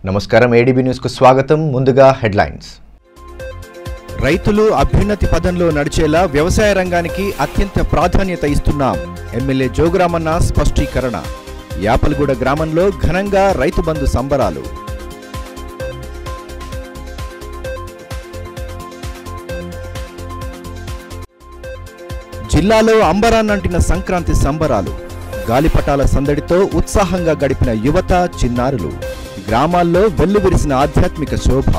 నమస్కారం ఏడీబీ న్యూస్కు స్వాగతం ముందుగా హెడ్లైన్స్ రైతులు అభ్యున్నతి పదంలో నడిచేలా వ్యవసాయ రంగానికి అత్యంత ప్రాధాన్యత ఇస్తున్నాం ఎమ్మెల్యే జోగురామన్న స్పష్టీకరణ యాపలగూడ గ్రామంలో ఘనంగా రైతు బంధు సంబరాలు జిల్లాలో అంబరాన్నంటిన సంక్రాంతి సంబరాలు గాలిపటాల సందడితో ఉత్సాహంగా గడిపిన యువత చిన్నారులు గ్రామాల్లో వెల్లువిరిసిన ఆధ్యాత్మిక శోభ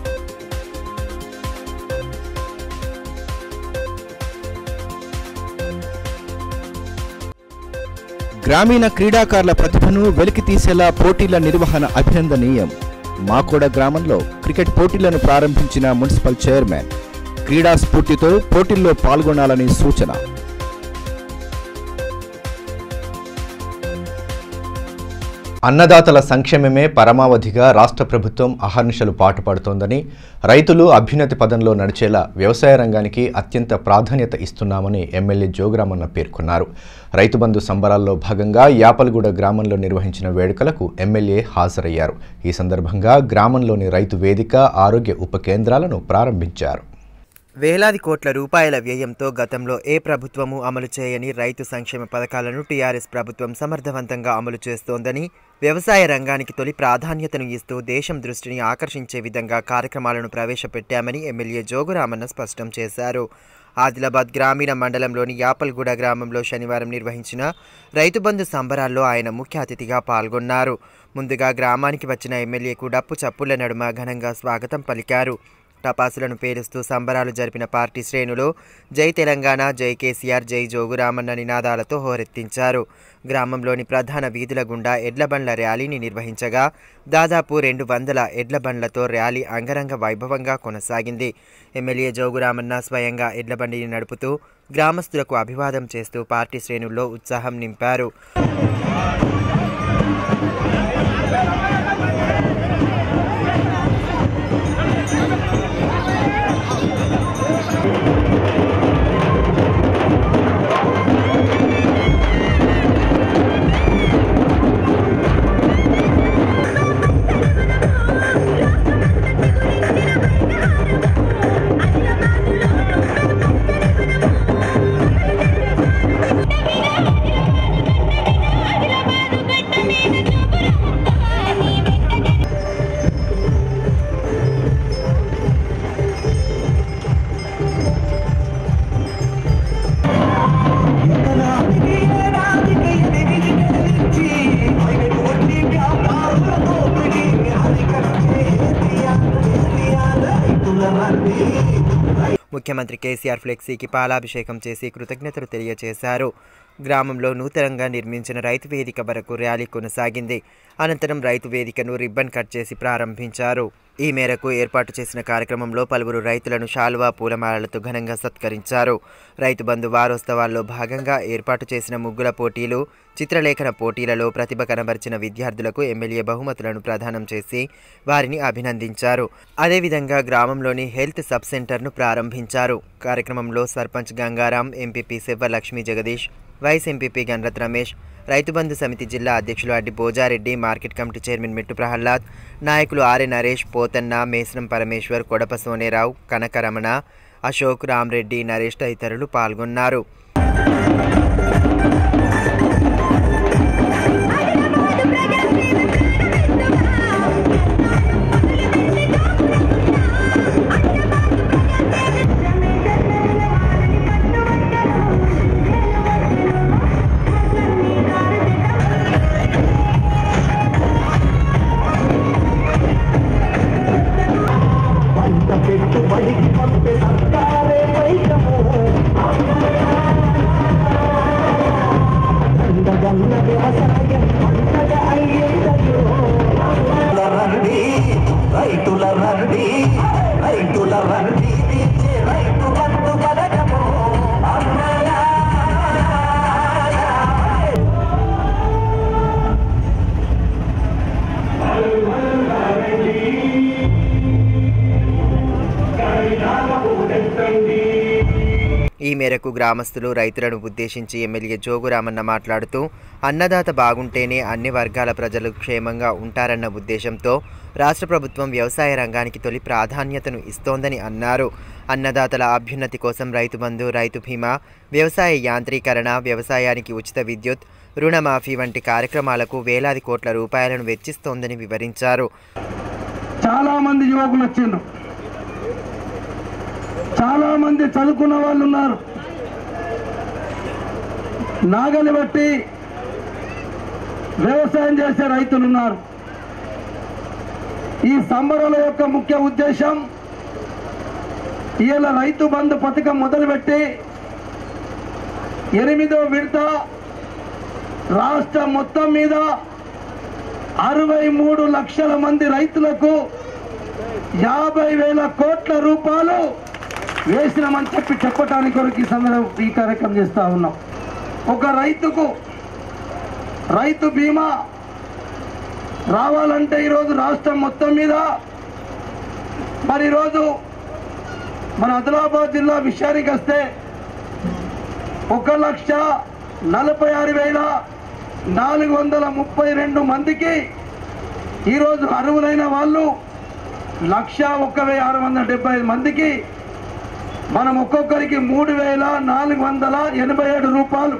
గ్రామీణ క్రీడాకారుల ప్రతిభను వెలికి తీసేలా పోటీల నిర్వహణ అభినందనీయం మాకోడ గ్రామంలో క్రికెట్ పోటీలను ప్రారంభించిన మున్సిపల్ చైర్మన్ క్రీడా స్ఫూర్తితో పోటీల్లో పాల్గొనాలని సూచన అన్నదాతల సంక్షేమమే పరమావధిగా రాష్ట్ర ప్రభుత్వం అహర్నిశలు పాటుపడుతోందని రైతులు అభ్యున్నతి పదంలో నడిచేలా వ్యవసాయ రంగానికి అత్యంత ప్రాధాన్యత ఇస్తున్నామని ఎమ్మెల్యే జోగురామన్న పేర్కొన్నారు రైతు బంధు సంబరాల్లో భాగంగా యాపలగూడ గ్రామంలో నిర్వహించిన వేడుకలకు ఎమ్మెల్యే హాజరయ్యారు ఈ సందర్భంగా గ్రామంలోని రైతు వేదిక ఆరోగ్య ఉప కేంద్రాలను ప్రారంభించారు వేలాది కోట్ల రూపాయల వ్యయంతో గతంలో ఏ ప్రభుత్వము అమలు చేయని రైతు సంక్షేమ పథకాలను టీఆర్ఎస్ ప్రభుత్వం సమర్థవంతంగా అమలు చేస్తోందని వ్యవసాయ రంగానికి తొలి ప్రాధాన్యతను ఇస్తూ దేశం దృష్టిని ఆకర్షించే విధంగా కార్యక్రమాలను ప్రవేశపెట్టామని ఎమ్మెల్యే జోగురామన్న స్పష్టం చేశారు ఆదిలాబాద్ గ్రామీణ మండలంలోని యాపల్గూడ గ్రామంలో శనివారం నిర్వహించిన రైతు బంధు సంబరాల్లో ఆయన ముఖ్య అతిథిగా పాల్గొన్నారు ముందుగా గ్రామానికి వచ్చిన ఎమ్మెల్యేకు డప్పు చప్పుల నడుమ ఘనంగా స్వాగతం పలికారు టపాసులను పేలుస్తూ సంబరాలు జరిపిన పార్టీ శ్రేణులు జై తెలంగాణ జై కేసీఆర్ జై జోగురామన్న నినాదాలతో హోరెత్తించారు గ్రామంలోని ప్రధాన వీధుల గుండా ఎడ్లబండ్ల ర్యాలీని నిర్వహించగా దాదాపు రెండు వందల ఎడ్లబండ్లతో ర్యాలీ అంగరంగ వైభవంగా కొనసాగింది ఎమ్మెల్యే జోగురామన్న స్వయంగా ఎడ్లబండిని నడుపుతూ గ్రామస్తులకు అభివాదం చేస్తూ పార్టీ శ్రేణుల్లో ఉత్సాహం నింపారు ముఖ్యమంత్రి కేసీఆర్ ఫ్లెక్సీకి పాలాభిషేకం చేసి కృతజ్ఞతలు తెలియజేశారు గ్రామంలో నూతనంగా నిర్మించిన రైతు వేదిక వరకు ర్యాలీ కొనసాగింది అనంతరం రైతు వేదికను రిబ్బన్ కట్ చేసి ప్రారంభించారు ఈ మేరకు ఏర్పాటు చేసిన కార్యక్రమంలో పలువురు రైతులను శాలువా పూలమాలలతో ఘనంగా సత్కరించారు రైతు బంధు వారోత్సవాల్లో భాగంగా ఏర్పాటు చేసిన ముగ్గుల పోటీలు చిత్రలేఖన పోటీలలో ప్రతిభ కనబరిచిన విద్యార్థులకు ఎమ్మెల్యే బహుమతులను ప్రదానం చేసి వారిని అభినందించారు అదేవిధంగా గ్రామంలోని హెల్త్ సబ్ సెంటర్ను ప్రారంభించారు కార్యక్రమంలో sarpanch Gangaram MPP Sevva Lakshmi Jagadish vice MPP Ganarath Ramesh Rythu Bandhu Samithi జిల్లా అధ్యక్షులు Addi Bojareddy market committee chairman Mettu Prahlad నాయకులు ఆర్ఎ నరేష్ పోతన్న మేసరం పరమేశ్వర్ కొడప సోనేరావు కనకరమణ అశోక్ రామ్రెడ్డి నరేష్ తదితరులు పాల్గొన్నారు రండి రైతుల రండి రైతుల రండి తీర్చే రైతు బంధు పథకము అన్నలా ఈ మేరకు గ్రామస్తులు రైతులను ఉద్దేశించి ఎమ్మెల్యే జోగురామన్న మాట్లాడుతూ అన్నదాత బాగుంటేనే అన్ని వర్గాల ప్రజలు క్షేమంగా ఉంటారన్న ఉద్దేశంతో రాష్ట్ర ప్రభుత్వం వ్యవసాయ రంగానికి తొలి ప్రాధాన్యతను ఇస్తోందని అన్నారు అన్నదాతల అభ్యున్నతి కోసం రైతు బంధు రైతు బీమా వ్యవసాయ యాంత్రీకరణ వ్యవసాయానికి ఉచిత విద్యుత్ రుణమాఫీ వంటి కార్యక్రమాలకు వేలాది కోట్ల రూపాయలను వెచ్చిస్తోందని వివరించారు చాలా మంది యువకులు వచ్చిండ్రు చాలా మంది చదువుకున్న వాళ్ళు ఉన్నారు నాగలి బట్టి వ్యవసాయం చేసే రైతులు ఉన్నారు ఈ సంబరాల యొక్క ముఖ్య ఉద్దేశం ఇవాళ రైతు బంధు పథకం మొదలుపెట్టి ఎనిమిదో విడత రాష్ట్రం మొత్తం మీద అరవై మూడు లక్షల మంది రైతులకు యాభై వేల కోట్ల రూపాయలు వేసినామని చెప్పి చెప్పడానికి కొరకు ఈ సందర్భం ఈ కార్యక్రమం చేస్తా ఉన్నాం ఒక రైతుకు రైతు బీమా రావాలంటే ఈరోజు రాష్ట్రం మొత్తం మీద మరి ఈరోజు మన ఆదిలాబాద్ జిల్లా విషయానికి వస్తే ఒక లక్ష నలభై ఆరు వేల నాలుగు వందల ముప్పై రెండు మందికి ఈరోజు అర్హులైన వాళ్ళు లక్ష ఒక వెయ్యి ఆరు వందల డెబ్బై ఐదు మందికి మనం ఒక్కొక్కరికి మూడు వేల నాలుగు వందల ఎనభై ఏడు రూపాయలు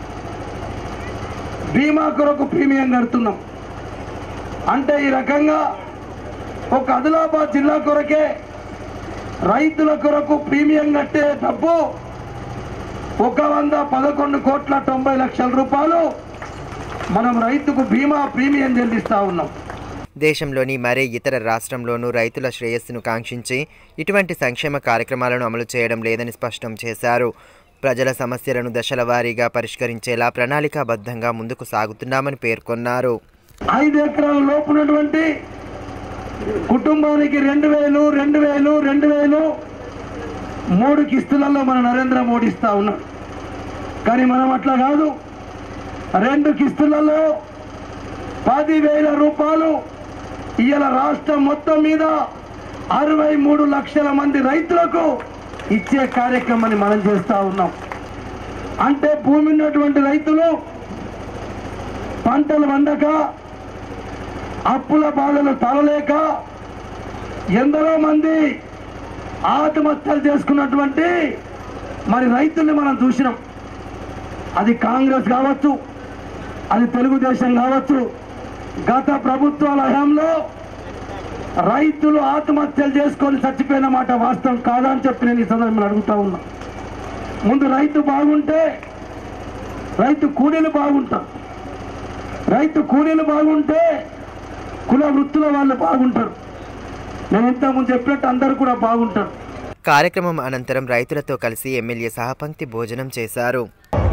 బీమా కొరకు ప్రీమియం కడుతున్నాం అంటే ఈ రకంగా ఒక ఆదిలాబాద్ జిల్లా కొరకే రైతుల కొరకు ప్రీమియం కట్టే డబ్బు ఒక వంద పదకొండు కోట్ల తొంభై లక్షల రూపాయలు మనం రైతుకు బీమా ప్రీమియం చెల్లిస్తా ఉన్నాం దేశంలోని మరే ఇతర రాష్ట్రంలోనూ రైతుల శ్రేయస్సును కాంక్షించి ఇటువంటి సంక్షేమ కార్యక్రమాలను అమలు చేయడం లేదని స్పష్టం చేశారు ప్రజల సమస్యలను దశల వారీగా పరిష్కరించేలా ప్రణాళికాబద్ధంగా ముందుకు సాగుతున్నామని పేర్కొన్నారు ఐదు ఎకరాల లోపు ఉన్నటువంటి కుటుంబానికి రెండు వేలు రెండు వేలు రెండు వేలు మూడు కిస్తులలో మన నరేంద్ర మోడీ ఇస్తా ఉన్నాడు కానీ మనం అట్లా కాదు రెండు కిస్తులలో పదివేల రూపాయలు ఇవాళ రాష్ట్రం మొత్తం మీద అరవై మూడు లక్షల మంది రైతులకు ఇచ్చే కార్యక్రమాన్ని మనం చేస్తా ఉన్నాం అంటే భూమి ఉన్నటువంటి రైతులు పంటలు వండక అప్పుల బాధలు తలలేక ఎందరో మంది ఆత్మహత్యలు చేసుకున్నటువంటి మరి రైతుల్ని మనం చూసినాం అది కాంగ్రెస్ కావచ్చు అది తెలుగుదేశం కావచ్చు గత ప్రభుత్వాల హయాంలో రైతులు ఆత్మహత్యలు చేసుకొని చచ్చిపోయిన మాట వాస్తవం కాదా అని చెప్పి నేను ఈ సందర్భంలో అడుగుతా ఉన్నా ముందు రైతు బాగుంటే రైతు కూలీలు బాగుంటారు రైతు కూలీలు బాగుంటే కుల వృత్తుల వాళ్ళు బాగుంటారు నేను ఇంతకుముందు చెప్పినట్టు అందరూ కూడా బాగుంటారు కార్యక్రమం అనంతరం రైతులతో కలిసి ఎమ్మెల్యే సహపంక్తి భోజనం చేశారు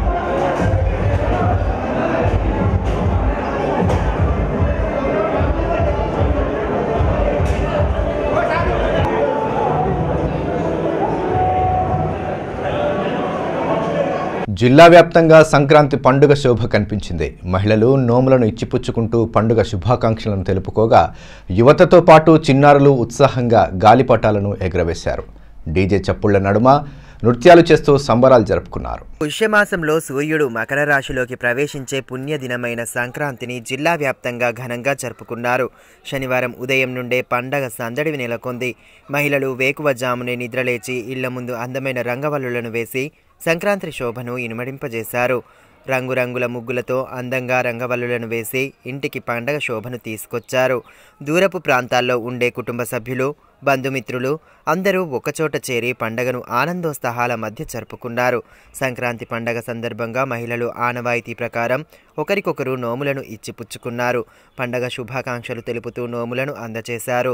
జిల్లా వ్యాప్తంగా సంక్రాంతి పండుగ శోభ కనిపించింది మహిళలు నోములను ఇచ్చిపుచ్చుకుంటూ పండుగ శుభాకాంక్షలను తెలుపుకోగా యువతతో పాటు చిన్నారులు ఉత్సాహంగా గాలిపటాలను ఎగురవేశారు డీజే చప్పుళ్ల నడుమ నృత్యాలు చేస్తూ సంబరాలు జరుపుకున్నారు పుష్యమాసంలో సూర్యుడు మకర రాశిలోకి ప్రవేశించే పుణ్య దినమైన సంక్రాంతిని జిల్లా వ్యాప్తంగా ఘనంగా జరుపుకున్నారు శనివారం ఉదయం నుండే పండగ సందడి నెలకొంది మహిళలు వేకువజామునే నిద్రలేచి ఇళ్ల ముందు అందమైన రంగవల్లులను వేసి సంక్రాంతి శోభను ఇనుమడింపజేశారు రంగురంగుల ముగ్గులతో అందంగా రంగవల్లులను వేసి ఇంటికి పండగ శోభను తీసుకొచ్చారు దూరపు ప్రాంతాల్లో ఉండే కుటుంబ సభ్యులు బంధుమిత్రులు అందరూ ఒకచోట చేరి పండగను ఆనందోత్సాహాల మధ్య జరుపుకున్నారు సంక్రాంతి పండగ సందర్భంగా మహిళలు ఆనవాయితీ ప్రకారం ఒకరికొకరు నోములను ఇచ్చిపుచ్చుకున్నారు పండగ శుభాకాంక్షలు తెలుపుతూ నోములను అందజేశారు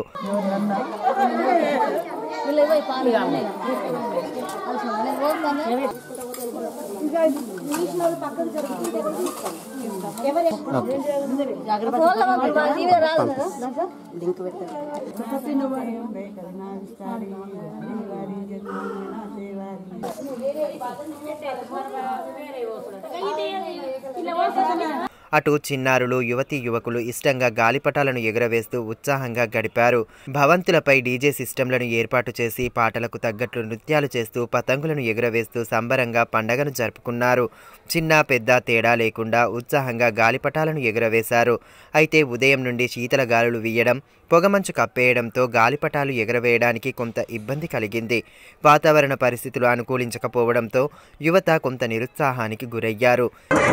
అటు చిన్నారులు యువతీ యువకులు ఇష్టంగా గాలిపటాలను ఎగురవేస్తూ ఉత్సాహంగా గడిపారు భవంతులపై డీజే సిస్టంలను ఏర్పాటు చేసి పాటలకు తగ్గట్లు నృత్యాలు చేస్తూ పతంగులను ఎగురవేస్తూ సంబరంగా పండగను జరుపుకున్నారు చిన్న పెద్ద తేడా లేకుండా ఉత్సాహంగా గాలిపటాలను ఎగురవేశారు అయితే ఉదయం నుండి శీతల గాలులు వీయడం పొగమంచు కప్పేయడంతో గాలిపటాలు ఎగరవేయడానికి కొంత ఇబ్బంది కలిగింది వాతావరణ పరిస్థితులు అనుకూలించకపోవడంతో యువత కొంత నిరుత్సాహానికి గురయ్యారు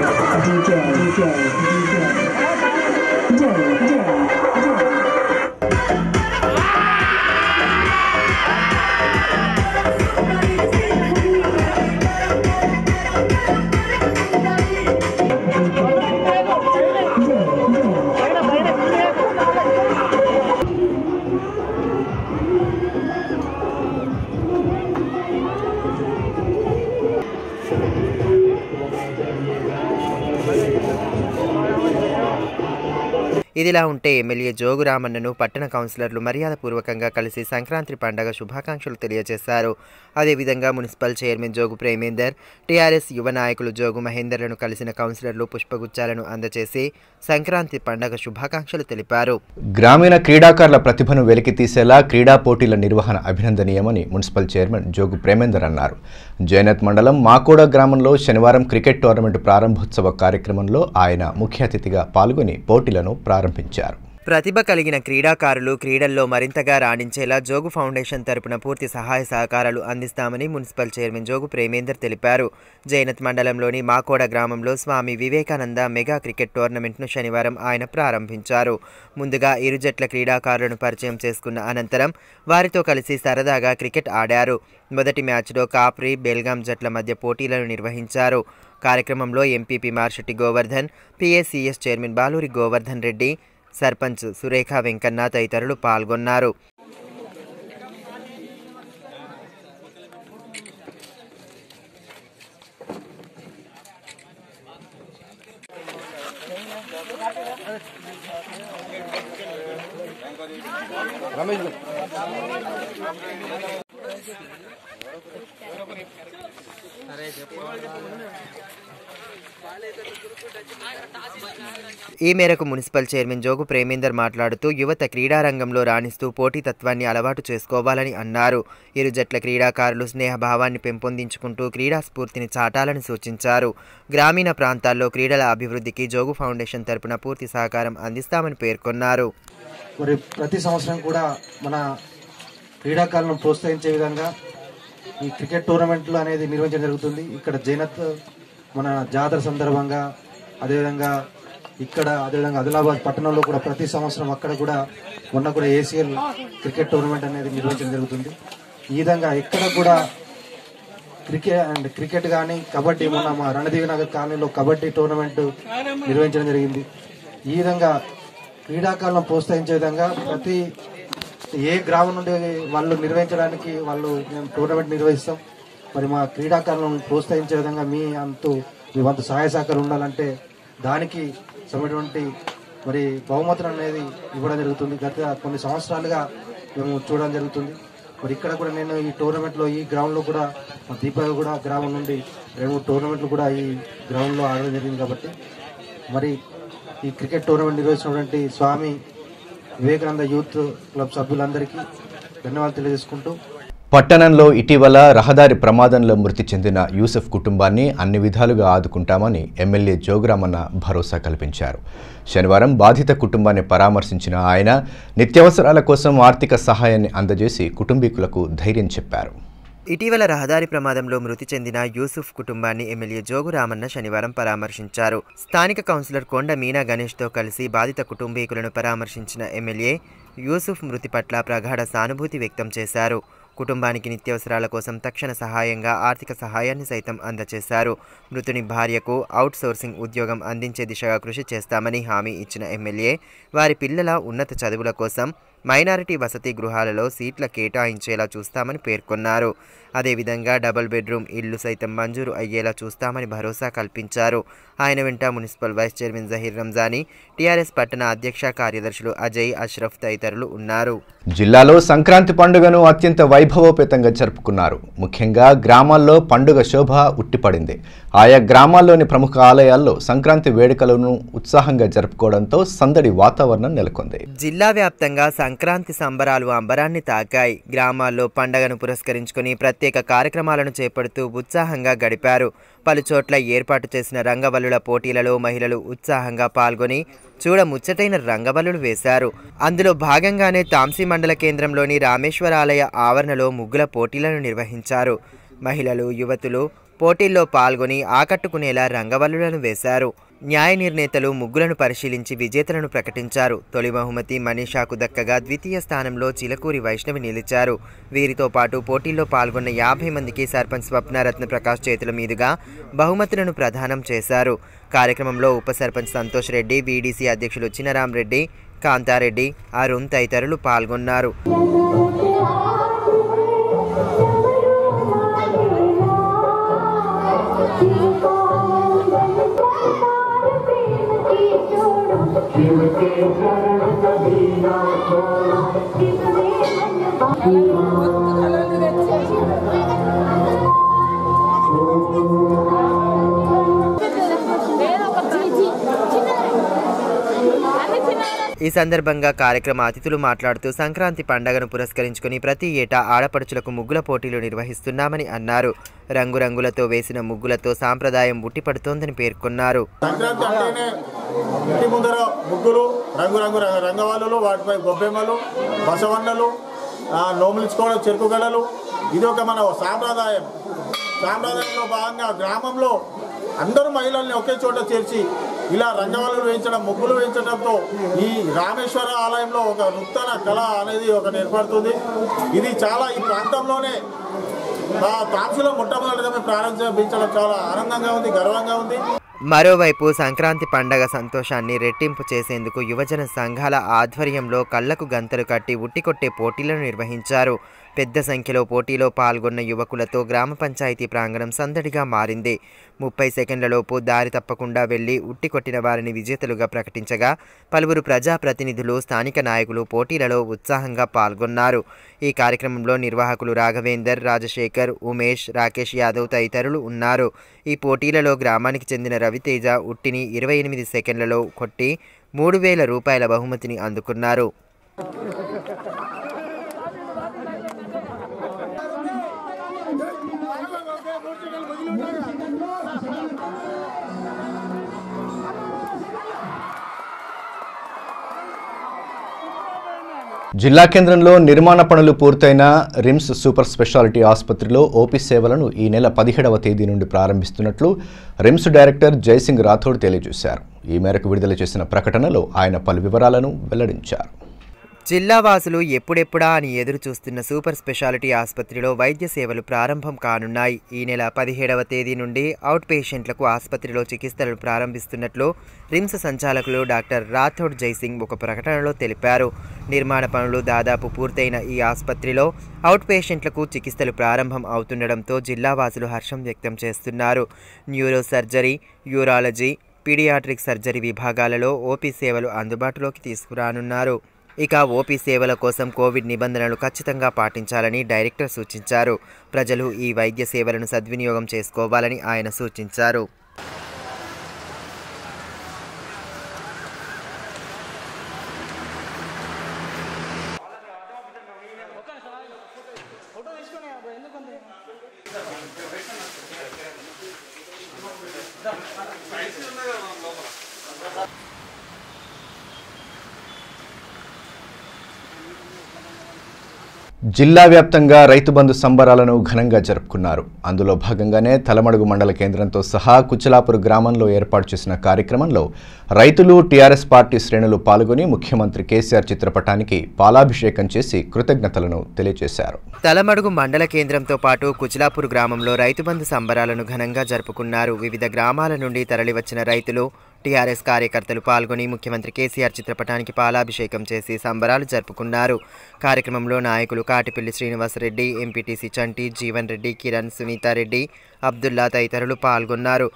ఇదిలా ఉంటే ఎమ్మెల్యే జోగురామన్నను పట్టణ కౌన్సిలర్లు మర్యాదపూర్వకంగా కలిసి సంక్రాంతి పండగ శుభాకాంక్షలు తెలియజేశారు అదేవిధంగా municipal chairman Jogu Premender TRS యువ నాయకులు జోగు మహేందర్లను కలిసిన కౌన్సిలర్లు పుష్పగుచ్చాలను అందజేసి సంక్రాంతి పండగ శుభాకాంక్షలు తెలిపారు గ్రామీణ క్రీడాకారుల ప్రతిభను వెలికి తీసేలా క్రీడా పోటీల నిర్వహణ అభినందనీయమని మున్సిపల్ చైర్మన్ జోగు ప్రేమేందర్ అన్నారు జైనత్ మండలం మాకోడ గ్రామంలో శనివారం క్రికెట్ టోర్నమెంట్ ప్రారంభోత్సవ కార్యక్రమంలో ఆయన ముఖ్య అతిథిగా పాల్గొని పోటీలను ప్రారంభించారు ప్రతిభ కలిగిన క్రీడాకారులు క్రీడల్లో మరింతగా రాణించేలా జోగు ఫౌండేషన్ తరపున పూర్తి సహాయ సహకారాలు అందిస్తామని మున్సిపల్ చైర్మన్ జోగు ప్రేమేందర్ తెలిపారు జైనత్ మండలంలోని మాకోడ గ్రామంలో స్వామి వివేకానంద మెగా క్రికెట్ టోర్నమెంట్ను శనివారం ఆయన ప్రారంభించారు ముందుగా ఇరు జట్ల క్రీడాకారులను పరిచయం చేసుకున్న అనంతరం వారితో కలిసి సరదాగా క్రికెట్ ఆడారు మొదటి మ్యాచ్లో కాప్రి బెల్గాం జట్ల మధ్య పోటీలను నిర్వహించారు కార్యక్రమంలో MPP Marshetti Govardhan PSCS chairman Baluri Govardhan Reddy sarpanch Surekha Venkanna తదితరులు పాల్గొన్నారు ఈ మేరకు మున్సిపల్ చైర్మన్ జోగు ప్రేమేందర్ మాట్లాడుతూ యువత క్రీడారంగంలో రాణిస్తూ పోటీతత్వాన్ని అలవాటు చేసుకోవాలని అన్నారు ఇరు జట్ల క్రీడాకారులు స్నేహభావాన్ని పెంపొందించుకుంటూ క్రీడా స్ఫూర్తిని చాటాలని సూచించారు గ్రామీణ ప్రాంతాల్లో క్రీడల అభివృద్ధికి జోగు ఫౌండేషన్ తరపున పూర్తి సహకారం అందిస్తామని పేర్కొన్నారు మరి ప్రతి సంవత్సరం కూడా మన క్రీడాకారులను ప్రోత్సహించే విధంగా ఈ క్రికెట్ టోర్నమెంట్లు అనేది నిర్వహించడం జరుగుతుంది ఇక్కడ జైనత్ మన జాతర సందర్భంగా అదేవిధంగా ఇక్కడ అదేవిధంగా ఆదిలాబాద్ పట్టణంలో కూడా ప్రతి సంవత్సరం అక్కడ కూడా మొన్న కూడా ఏసీఎల్ క్రికెట్ టోర్నమెంట్ అనేది నిర్వహించడం జరుగుతుంది ఈ విధంగా ఎక్కడ కూడా క్రికెట్ అండ్ క్రికెట్ కానీ కబడ్డీ మొన్న మా రణదేవి నగర్ కాలనీలో కబడ్డీ టోర్నమెంట్ నిర్వహించడం జరిగింది ఈ విధంగా క్రీడాకారులను ప్రోత్సహించే విధంగా ప్రతి ఏ గ్రామం నుండి వాళ్ళు నిర్వహించడానికి వాళ్ళు మేము టోర్నమెంట్ నిర్వహిస్తాం మరి మా క్రీడాకారులను ప్రోత్సహించే విధంగా మీ అంతు మీ వంతు సహాయ సహకారం ఉండాలంటే దానికి సమటువంటి మరి బహుమతులు అనేది ఇవ్వడం జరుగుతుంది గత కొన్ని సంవత్సరాలుగా మేము చూడడం జరుగుతుంది మరి ఇక్కడ కూడా నేను ఈ టోర్నమెంట్ లో ఈ గ్రౌండ్ లో కూడా మా దీపావళి కూడా గ్రామం నుండి రెండు మూడు టోర్నమెంట్లు కూడా ఈ గ్రౌండ్ లో ఆడడం జరిగింది కాబట్టి మరి ఈ క్రికెట్ టోర్నమెంట్ నిర్వహించినటువంటి స్వామి వివేకానంద యూత్ క్లబ్ సభ్యులందరికీ ధన్యవాదాలు తెలియజేసుకుంటూ పట్టణంలో ఇటీవల రహదారి ప్రమాదంలో మృతి చెందిన యూసఫ్ కుటుంబాన్ని అన్ని విధాలుగా ఆదుకుంటామని ఎమ్మెల్యే జోగురామన్న భరోసా కల్పించారు శనివారం బాధిత కుటుంబాన్ని పరామర్శించిన ఆయన నిత్యావసరాల కోసం ఆర్థిక సహాయాన్ని అందజేసి కుటుంబీకులకు ధైర్యం చెప్పారు ఇటీవల రహదారి ప్రమాదంలో మృతి చెందిన యూసుఫ్ కుటుంబాన్ని ఎమ్మెల్యే జోగు రామన్న శనివారం పరామర్శించారు స్థానిక కౌన్సిలర్ కొండ మీనా గణేష్తో కలిసి బాధిత కుటుంబీకులను పరామర్శించిన ఎమ్మెల్యే యూసుఫ్ మృతి పట్ల ప్రగాఢ సానుభూతి వ్యక్తం చేశారు కుటుంబానికి నిత్యావసరాల కోసం తక్షణ సహాయంగా ఆర్థిక సహాయాన్ని సైతం అందజేశారు మృతుని భార్యకు అవుట్ సోర్సింగ్ ఉద్యోగం అందించే దిశగా కృషి చేస్తామని హామీ ఇచ్చిన ఎమ్మెల్యే వారి పిల్లల ఉన్నత చదువుల కోసం మైనారిటీ వసతి గృహాలలో సీట్ల కేటాయించేలా చూస్తామని పేర్కొన్నారు అదేవిధంగా డబుల్ బెడ్రూమ్ ఇల్లు సైతం మంజూరు అయ్యేలా చూస్తామని భరోసా కల్పించారు ఆయన వెంట municipal vice chairman Zaheer Ramzani TRS పట్టణ అధ్యక్ష కార్యదర్శులు అజయ్ అష్రఫ్ తదితరులు ఉన్నారు జిల్లాలో సంక్రాంతి పండుగను అత్యంత వైభవోపేతంగా జరుపుకున్నారు ముఖ్యంగా గ్రామాల్లో పండుగ శోభ ఉట్టిపడింది ఆయా గ్రామాల్లోని ప్రముఖ ఆలయాల్లో సంక్రాంతి వేడుకలను ఉత్సాహంగా జరుపుకోవడంతో సందడి వాతావరణం నెలకొంది జిల్లా వ్యాప్తంగా సంక్రాంతి సంబరాలు అంబరాన్ని తాకాయి గ్రామాల్లో పండగను పురస్కరించుకుని ప్రత్యేక కార్యక్రమాలను చేపడుతూ ఉత్సాహంగా గడిపారు పలుచోట్ల ఏర్పాటు చేసిన రంగవల్లుల పోటీలలో మహిళలు ఉత్సాహంగా పాల్గొని చూడ ముచ్చటైన రంగవల్లులు వేశారు అందులో భాగంగానే తాంసీ మండల కేంద్రంలోని రామేశ్వరాలయ ఆవరణలో ముగ్గుల పోటీలను నిర్వహించారు మహిళలు యువతులు పోటీల్లో పాల్గొని ఆకట్టుకునేలా రంగవల్లులను వేశారు న్యాయ నిర్ణేతలు ముగ్గులను పరిశీలించి విజేతలను ప్రకటించారు తొలి బహుమతి మనీషాకు దక్కగా ద్వితీయ స్థానంలో చిలకూరి వైష్ణవి నిలిచారు వీరితో పాటు పోటీల్లో పాల్గొన్న యాభై మందికి సర్పంచ్ స్వప్నరత్న ప్రకాష్ చేతుల మీదుగా బహుమతులను ప్రదానం చేశారు కార్యక్రమంలో ఉప సర్పంచ్ సంతోష్ రెడ్డి వీడీసీ అధ్యక్షులు చినరాం రెడ్డి కాంతారెడ్డి అరుణ్ తదితరులు పాల్గొన్నారు ఈ సందర్భంగా కార్యక్రమ అతిథులు మాట్లాడుతూ సంక్రాంతి పండగను పురస్కరించుకుని ప్రతి ఏటా ఆడపడుచులకు ముగ్గుల పోటీలు నిర్వహిస్తున్నామని అన్నారు రంగురంగులతో వేసిన ముగ్గులతో సాంప్రదాయం ఉట్టిపడుతోందని పేర్కొన్నారు సంక్రాంతి అంటేనే ఇంటి ముందర ముగ్గులు రంగు రంగు రంగ రంగవాళ్ళలు వాటిపై గొబ్బెమ్మలు బసవన్నలు ఆ, నోములించుకోవడం చెరుకు గడలు ఇది ఒక మన సాంప్రదాయం సాంప్రదాయంలో భాగంగా గ్రామంలో అందరూ మహిళల్ని ఒకే చోట చేర్చి ఇలా రంగవల్లులు వేయించడం ముగ్గులు వేయించడంతో ఈ రామేశ్వర ఆలయంలో ఒక నూతన కళ అనేది ఒకటి ఏర్పడుతుంది ఇది చాలా ఈ ప్రాంతంలోనే ఆ తాంసీలో మొట్టమొదటిగా మేము ప్రారంభించడం చాలా ఆనందంగా ఉంది గర్వంగా ఉంది మరోవైపు సంక్రాంతి పండగ సంతోషాన్ని రెట్టింపు చేసేందుకు యువజన సంఘాల ఆధ్వర్యంలో కళ్లకు గంతలు కట్టి ఉట్టికొట్టే పోటీలను నిర్వహించారు పెద్ద సంఖ్యలో పోటీలో పాల్గొన్న యువకులతో గ్రామ పంచాయతీ ప్రాంగణం సందడిగా మారింది ముప్పై సెకండ్లలోపు దారి తప్పకుండా వెళ్లి ఉట్టికొట్టిన వారిని విజేతలుగా ప్రకటించగా పలువురు ప్రజాప్రతినిధులు స్థానిక నాయకులు పోటీలలో ఉత్సాహంగా పాల్గొన్నారు ఈ కార్యక్రమంలో నిర్వాహకులు రాఘవేందర్ రాజశేఖర్ ఉమేష్ రాకేష్ యాదవ్ తదితరులు ఉన్నారు ఈ పోటీలలో గ్రామానికి చెందిన రవితేజ ఉట్టిని ఇరవై ఎనిమిది సెకండ్లలో కొట్టి మూడు వేల రూపాయల బహుమతిని అందుకున్నారు జిల్లా కేంద్రంలో నిర్మాణ పనులు పూర్తయిన రిమ్స్ సూపర్ స్పెషాలిటీ ఆసుపత్రిలో ఓపీ సేవలను ఈ నెల పదిహేడవ తేదీ నుండి ప్రారంభిస్తున్నట్లు రిమ్స్ డైరెక్టర్ జయసింగ్ రాథోడ్ తెలియజేశారు ఈ మేరకు విడుదల చేసిన ప్రకటనలో ఆయన పలు వివరాలను వెల్లడించారు జిల్లా వాసులు ఎప్పుడెప్పుడా అని ఎదురు చూస్తున్న సూపర్ స్పెషాలిటీ ఆసుపత్రిలో వైద్య సేవలు ప్రారంభం కానున్నాయి ఈ నెల పదిహేడవ తేదీ నుండి అవుట్ పేషెంట్లకు ఆసుపత్రిలో చికిత్సలు ప్రారంభిస్తున్నట్లు రిమ్స్ సంచాలకులు డాక్టర్ రాథోడ్ జైసింగ్ ఒక ప్రకటనలో తెలిపారు నిర్మాణ పనులు దాదాపు పూర్తయిన ఈ ఆసుపత్రిలో అవుట్ పేషెంట్లకు చికిత్సలు ప్రారంభం అవుతుండడంతో జిల్లా వాసులు హర్షం వ్యక్తం చేస్తున్నారు neuro surgery urology paediatric surgery విభాగాలలో ఓపీ సేవలు అందుబాటులోకి తీసుకురానున్నారు ఇక ఓపీ సేవల కోసం కోవిడ్ నిబంధనలు ఖచ్చితంగా పాటించాలని డైరెక్టర్ సూచించారు ప్రజలు ఈ వైద్య సేవలను సద్వినియోగం చేసుకోవాలని ఆయన సూచించారు జిల్లా వ్యాప్తంగా రైతు బంధు సంబరాలను ఘనంగా జరుపుకున్నారు అందులో భాగంగానే తలమడుగు మండల కేంద్రంతో సహా కుచలాపూర్ గ్రామంలో ఏర్పాటు చేసిన కార్యక్రమంలో రైతులు టీఆర్ఎస్ పార్టీ శ్రేణులు పాల్గొని ముఖ్యమంత్రి కేసీఆర్ చిత్రపటానికి పాలాభిషేకం చేసి కృతజ్ఞతలను తెలియజేశారు తలమడుగు మండల కేంద్రంతో పాటు కుచిలాపూర్ గ్రామంలో రైతు బంధు సంబరాలను ఘనంగా జరుపుకున్నారు వివిధ గ్రామాల నుండి తరలివచ్చిన రైతులు టీఆర్ఎస్ కార్యకర్తలు పాల్గొని ముఖ్యమంత్రి కేసీఆర్ చిత్రపటానికి పాలాభిషేకం చేసి సంబరాలు జరుపుకున్నారు కార్యక్రమంలో నాయకులు కాటిపల్లి శ్రీనివాసరెడ్డి ఎంపీటీసీ చంటి జీవన్ రెడ్డి కిరణ్ సునీతారెడ్డి అబ్దుల్లా తదితరులు పాల్గొన్నారు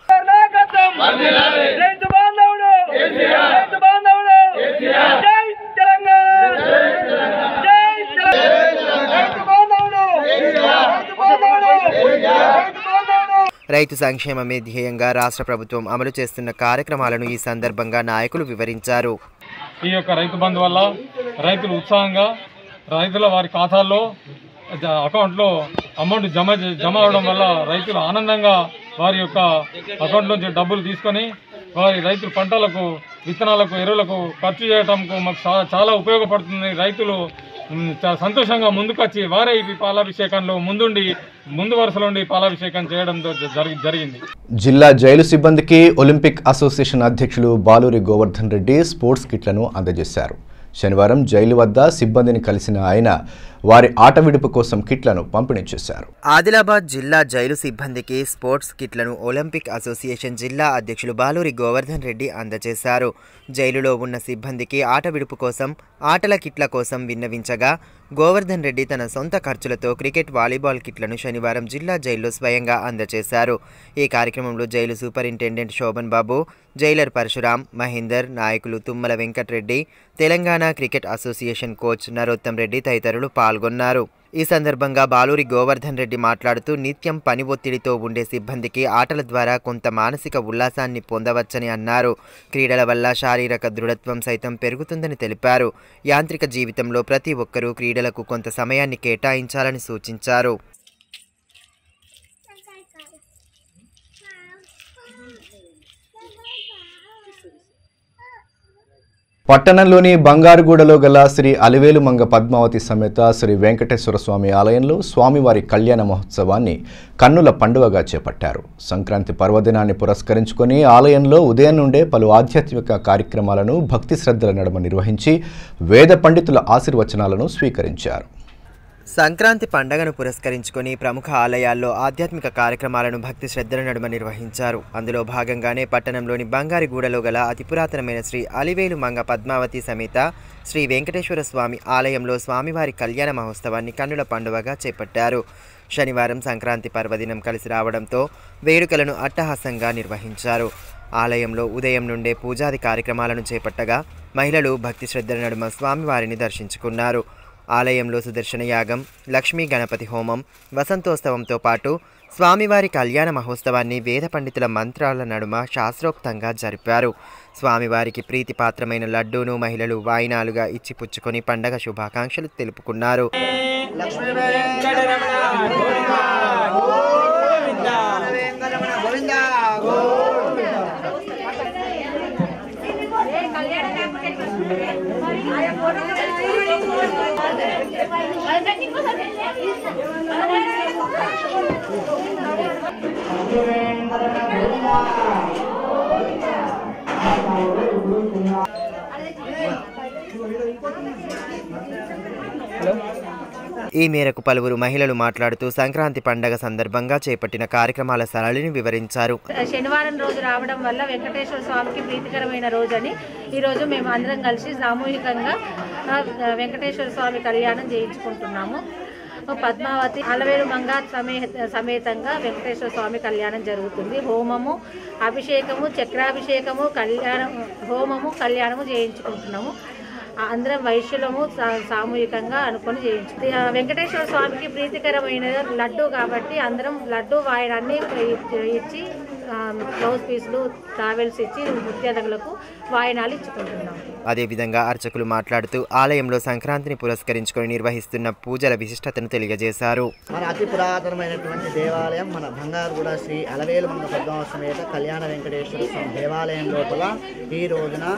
రైతు బాంధవుడు రైతు బాంధవుడు జై తెలంగాణ జై తెలంగాణ రైతు బాంధవుడు రైతు బాంధవుడు రైతు బాంధవుడు రైతు సంక్షేమమే ధ్యేయంగా రాష్ట్ర ప్రభుత్వం అమలు చేస్తున్న కార్యక్రమాలను ఈ సందర్భంగా నాయకులు వివరించారు ఈ యొక్క రైతు బంధు వల్ల రైతులు ఉత్సాహంగా రైతుల వారి ఖాతాల్లో జ- అకౌంట్లో అమౌంట్ జమ చే- జమ అవడం వల్ల రైతులు ఆనందంగా వారి యొక్క అకౌంట్ నుంచి డబ్బులు తీసుకొని వారి రైతుల పంటలకు విత్తనాలకు ఎరువులకు ఖర్చు చేయడంకు మాకు చా- చాలా ఉపయోగపడుతుంది రైతులు మ్, చాలా సంతోషంగా ముందుకొచ్చి వారే ఈ పాలాభిషేకంలో ముందుండి ముందు వరుసలో ఉండి పాలాభిషేకం చేయడంతో జ- జరిగి జరిగింది జిల్లా జైలు సిబ్బందికి ఒలింపిక్ అసోసియేషన్ అధ్యక్షులు బాలూరి గోవర్ధన్ రెడ్డి స్పోర్ట్స్ కిట్లను అందజేశారు శనివారం జైలు వద్ద సిబ్బందిని కలిసిన ఆయన వారి ఆట విడుపు కోసం కిట్లను పంపిణీ చేశారు ఆదిలాబాద్ జిల్లా జైలు సిబ్బందికి స్పోర్ట్స్ కిట్లను ఒలింపిక్ అసోసియేషన్ జిల్లా అధ్యక్షులు బాలూరి గోవర్ధన్ రెడ్డి అందజేశారు జైలులో ఉన్న సిబ్బందికి ఆట విడుపు కోసం ఆటల కిట్ల కోసం విన్నవించగా గోవర్ధన్ రెడ్డి తన సొంత ఖర్చులతో క్రికెట్ వాలీబాల్ కిట్లను శనివారం జిల్లా జైల్లో స్వయంగా అందజేశారు ఈ కార్యక్రమంలో jail superintendent Shoban Babu jailer Parashuram Mahender నాయకులు Tummala Venkatreddy Telangana cricket association coach Narottam Reddy తదితరులు పాల్గొన్నారు ఈ సందర్భంగా బాలూరి గోవర్ధన్ రెడ్డి మాట్లాడుతూ నిత్యం పని ఒత్తిడితో ఉండే సిబ్బందికి ఆటల ద్వారా కొంత మానసిక ఉల్లాసాన్ని పొందవచ్చని అన్నారు క్రీడల వల్ల శారీరక దృఢత్వం సైతం పెరుగుతుందని తెలిపారు యాంత్రిక జీవితంలో ప్రతి ఒక్కరూ క్రీడలకు కొంత సమయాన్ని కేటాయించాలని సూచించారు పట్టణంలోని బంగారుగూడలో గల శ్రీ అలివేలు మంగ పద్మావతి సమేత శ్రీ వెంకటేశ్వర స్వామి ఆలయంలో స్వామివారి కళ్యాణ మహోత్సవాన్ని కన్నుల పండుగగా చేపట్టారు సంక్రాంతి పర్వదినాన్ని పురస్కరించుకొని ఆలయంలో ఉదయం నుండే పలు ఆధ్యాత్మిక కార్యక్రమాలను భక్తి శ్రద్ధల నడుమ నిర్వహించి వేద పండితుల ఆశీర్వచనాలను స్వీకరించారు సంక్రాంతి పండగను పురస్కరించుకొని ప్రముఖ ఆలయాల్లో ఆధ్యాత్మిక కార్యక్రమాలను భక్తి శ్రద్ధల నడుమ నిర్వహించారు అందులో భాగంగానే పట్టణంలోని బంగారిగూడలో గల అతి పురాతనమైన శ్రీ అలివేలు మంగ పద్మావతి సమేత శ్రీ వెంకటేశ్వర స్వామి ఆలయంలో స్వామివారి కళ్యాణ మహోత్సవాన్ని కన్నుల పండుగగా చేపట్టారు శనివారం సంక్రాంతి పర్వదినం కలిసి రావడంతో వేడుకలను అట్టహాసంగా నిర్వహించారు ఆలయంలో ఉదయం నుండే పూజాది కార్యక్రమాలను చేపట్టగా మహిళలు భక్తి శ్రద్ధల నడుమ స్వామివారిని దర్శించుకున్నారు ఆలయంలో సుదర్శన యాగం లక్ష్మీ గణపతి హోమం వసంతోత్సవంతో పాటు స్వామివారి కళ్యాణ మహోత్సవాన్ని వేద పండితుల మంత్రాల నడుమ శాస్త్రోక్తంగా జరిపారు స్వామివారికి ప్రీతిపాత్రమైన లడ్డూను మహిళలు వాయినాలుగా ఇచ్చి పుచ్చుకొని పండగ శుభాకాంక్షలు తెలుపుకున్నారు ఈ మేరకు పలువురు మహిళలు మాట్లాడుతూ సంక్రాంతి పండగ సందర్భంగా చేపట్టిన కార్యక్రమాల సరళిని వివరించారు శనివారం రోజు రావడం వల్ల వెంకటేశ్వర స్వామికి ప్రీతికరమైన రోజని ఈరోజు మేము అందరం కలిసి సామూహికంగా ఆ, వెంకటేశ్వర స్వామి కళ్యాణం చేయించుకుంటున్నాము పద్మావతి అలవేలు మంగా సమే సమేతంగా వెంకటేశ్వర స్వామి కళ్యాణం జరుగుతుంది హోమము అభిషేకము చక్రాభిషేకము కళ్యాణం హోమము కళ్యాణము చేయించుకుంటున్నాము అందరం వైశ్యులము సా- సామూహికంగా అనుకొని చేయించు ఆ, వెంకటేశ్వర స్వామికి ప్రీతికరమైన లడ్డు కాబట్టి అందరం లడ్డు వాయడాన్ని ఇ- ఇచ్చి ఆ, బ్లౌజ్ పీసులు ట్రావెల్స్ ఇచ్చి ముత్యాదగులకు వాయనాలు ఇచ్చుకుంటున్నాం అదేవిధంగా అర్చకులు మాట్లాడుతూ ఆలయంలో సంక్రాంతిని పురస్కరించుకొని నిర్వహిస్తున్న పూజల విశిష్టతను తెలియజేశారు మన అతి పురాతనమైనటువంటి దేవాలయం మన బంగారుగూడ శ్రీ అలవేలు మంగ పద్మావ సమేత కళ్యాణ వెంకటేశ్వర స్వామి దేవాలయం లోపల ఈ రోజున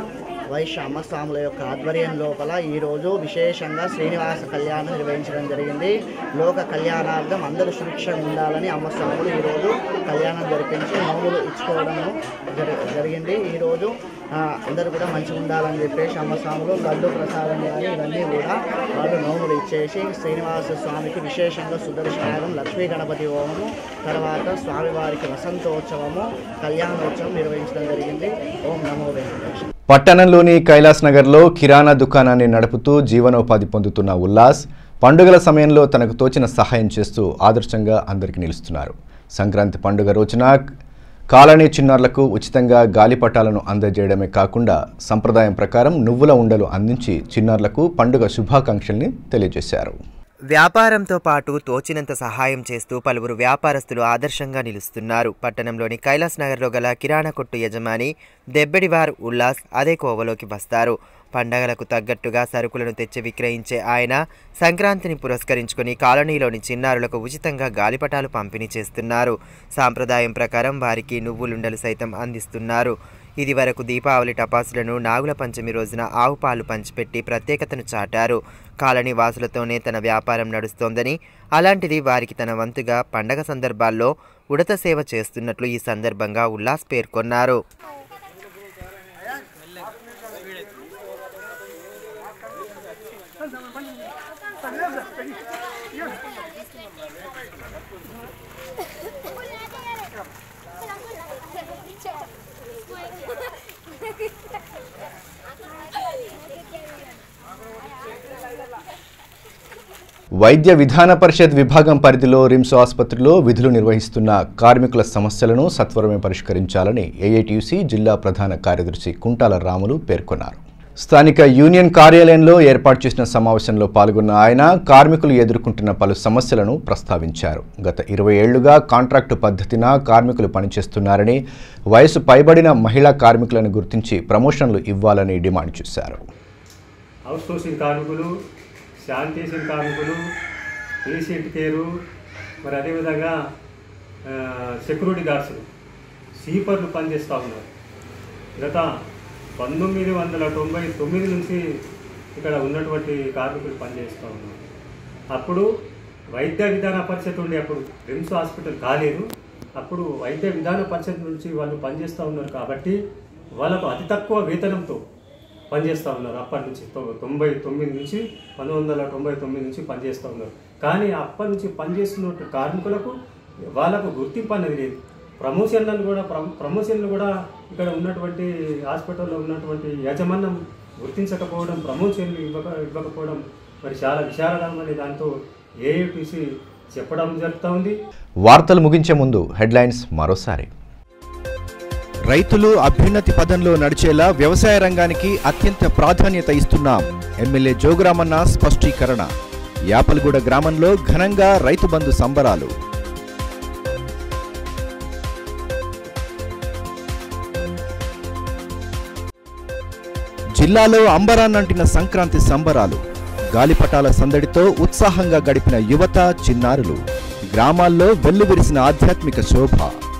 వైశ్య అమ్మస్వాముల యొక్క ఆధ్వర్యం లోపల ఈరోజు విశేషంగా శ్రీనివాస కళ్యాణం నిర్వహించడం జరిగింది లోక కళ్యాణార్థం అందరూ సుభిక్షంగా ఉండాలని అమ్మస్వాములు ఈరోజు కళ్యాణం జరిపించి నోములు ఇచ్చుకోవడము జరి జరిగింది ఈరోజు ఆ, అందరూ కూడా మంచిగా ఉండాలని చెప్పేసి అమ్మస్వాములు లడ్డు ప్రసాదం కానీ ఇవన్నీ కూడా వాళ్ళు నోములు ఇచ్చేసి శ్రీనివాస స్వామికి విశేషంగా సుదర్శనాగం లక్ష్మీ గణపతి హోమము తర్వాత స్వామివారికి వసంతోత్సవము కళ్యాణోత్సవం నిర్వహించడం జరిగింది ఓం నమో వెంకటేశ్వర పట్టణంలోని కైలాస్ నగర్లో కిరాణా దుకాణాన్ని నడుపుతూ జీవనోపాధి పొందుతున్న ఉల్లాస్ పండుగల సమయంలో తనకు తోచిన సహాయం చేస్తూ ఆదర్శంగా అందరికీ నిలుస్తున్నారు సంక్రాంతి పండుగ రోజున కాలనీ చిన్నారులకు ఉచితంగా గాలిపటాలను అందజేయడమే కాకుండా సంప్రదాయం ప్రకారం నువ్వుల ఉండలు అందించి చిన్నారులకు పండుగ శుభాకాంక్షల్ని తెలియజేశారు వ్యాపారంతో పాటు తోచినంత సహాయం చేస్తూ పలువురు వ్యాపారస్తులు ఆదర్శంగా నిలుస్తున్నారు పట్టణంలోని కైలాస్ నగర్లో గల కిరాణా కొట్టు యజమాని దెబ్బడివార్ ఉల్లాస్ అదే కోవలోకి వస్తారు పండగలకు తగ్గట్టుగా సరుకులను తెచ్చి విక్రయించే ఆయన సంక్రాంతిని పురస్కరించుకొని కాలనీలోని చిన్నారులకు ఉచితంగా గాలిపటాలు పంపిణీ చేస్తున్నారు సాంప్రదాయం ప్రకారం వారికి నువ్వులుండలు సైతం అందిస్తున్నారు ఇది వరకు దీపావళి టపాసులను నాగుల పంచమి రోజున ఆవు పాలు పంచిపెట్టి ప్రత్యేకతను చాటారు కాలనీ వాసులతోనే తన వ్యాపారం నడుస్తోందని అలాంటిది వారికి తన వంతుగా పండగ సందర్భాల్లో ఉడత సేవ చేస్తున్నట్లు ఈ సందర్భంగా ఉల్లాస్ పేర్కొన్నారు వైద్య విధాన పరిషత్ విభాగం పరిధిలో రిమ్స్ ఆసుపత్రిలో విధులు నిర్వహిస్తున్న కార్మికుల సమస్యలను సత్వరమే పరిష్కరించాలని ఏఐటియుసి జిల్లా ప్రధాన కార్యదర్శి కుంటాల రాములు పేర్కొన్నారు స్థానిక యూనియన్ కార్యాలయంలో ఏర్పాటు చేసిన సమావేశంలో పాల్గొన్న ఆయన కార్మికులు ఎదుర్కొంటున్న పలు సమస్యలను ప్రస్తావించారు గత ఇరవై ఏళ్లుగా కాంట్రాక్టు పద్ధతిన కార్మికులు పనిచేస్తున్నారని వయసు పైబడిన మహిళా కార్మికులను గుర్తించి ప్రమోషన్లు ఇవ్వాలని డిమాండ్ చేశారు అవుట్సోర్సింగ్ కార్మికులు శానిటేషన్ కార్మికులు పేషెంట్ కేరు మరి అదేవిధంగా ఆ, సెక్యూరిటీ గార్డ్స్ సీపర్లు పనిచేస్తూ ఉన్నారు గత పంతొమ్మిది వందల తొంభై తొమ్మిది నుంచి ఇక్కడ ఉన్నటువంటి కార్మికులు పనిచేస్తూ ఉన్నారు అప్పుడు వైద్య విధాన పరిషత్ ఉండే అప్పుడు రిమ్స్ హాస్పిటల్ కాలేదు అప్పుడు వైద్య విధాన పరిషత్ నుంచి వాళ్ళు పనిచేస్తూ ఉన్నారు కాబట్టి వాళ్ళకు అతి తక్కువ వేతనంతో పనిచేస్తూ ఉన్నారు అప్పటి నుంచి తొ- తొంభై తొమ్మిది నుంచి పంతొమ్మిది వందల తొంభై తొమ్మిది నుంచి పనిచేస్తూ ఉన్నారు కానీ అప్పటి నుంచి పనిచేస్తున్న కార్మికులకు వాళ్ళకు గుర్తింపు అనేది లేదు ప్రమోషన్లను కూడా ప్రమ- ప్రమోషన్లు కూడా ఇక్కడ ఉన్నటువంటి హాస్పిటల్లో ఉన్నటువంటి యాజమాన్యం గుర్తించకపోవడం ప్రమోషన్లు ఇవ్వక ఇవ్వకపోవడం మరి చాలా విచారకరమని దాంతో ఏఐపిసి చెప్పడం జరుగుతూ ఉంది వార్తలు ముగించే ముందు హెడ్లైన్స్ మరోసారి రైతులు అభ్యున్నతి పదంలో నడిచేలా వ్యవసాయ రంగానికి అత్యంత ప్రాధాన్యత ఇస్తున్నాం ఎమ్మెల్యే జోగురామన్న స్పష్టీకరణ యాపలగూడ గ్రామంలో ఘనంగా రైతు బంధు సంబరాలు జిల్లాలో అంబరాన్నంటిన సంక్రాంతి సంబరాలు గాలిపటాల సందడితో ఉత్సాహంగా గడిపిన యువత చిన్నారులు గ్రామాల్లో వెల్లువిరిసిన ఆధ్యాత్మిక శోభ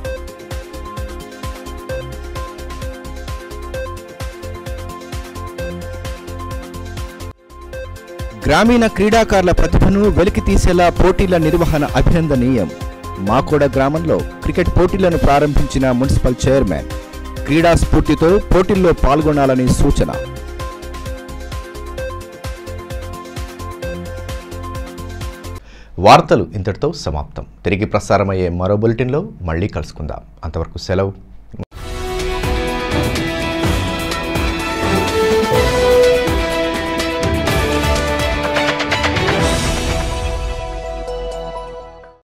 గ్రామీణ క్రీడాకారుల ప్రతిభను వెలికి తీసేలా పోటీల నిర్వహణ అభినందనీయం మాకోడ గ్రామంలో క్రికెట్ పోటీలను ప్రారంభించిన మున్సిపల్ చైర్మన్ క్రీడా స్ఫూర్తితో పోటీల్లో పాల్గొనాలని సూచన వార్తలు ఇంతటితో సమాప్తం తిరిగి ప్రసారమయ్యే మరో బులెటిన్లో మళ్ళీ కలుసుకుందాం అంతవరకు సెలవు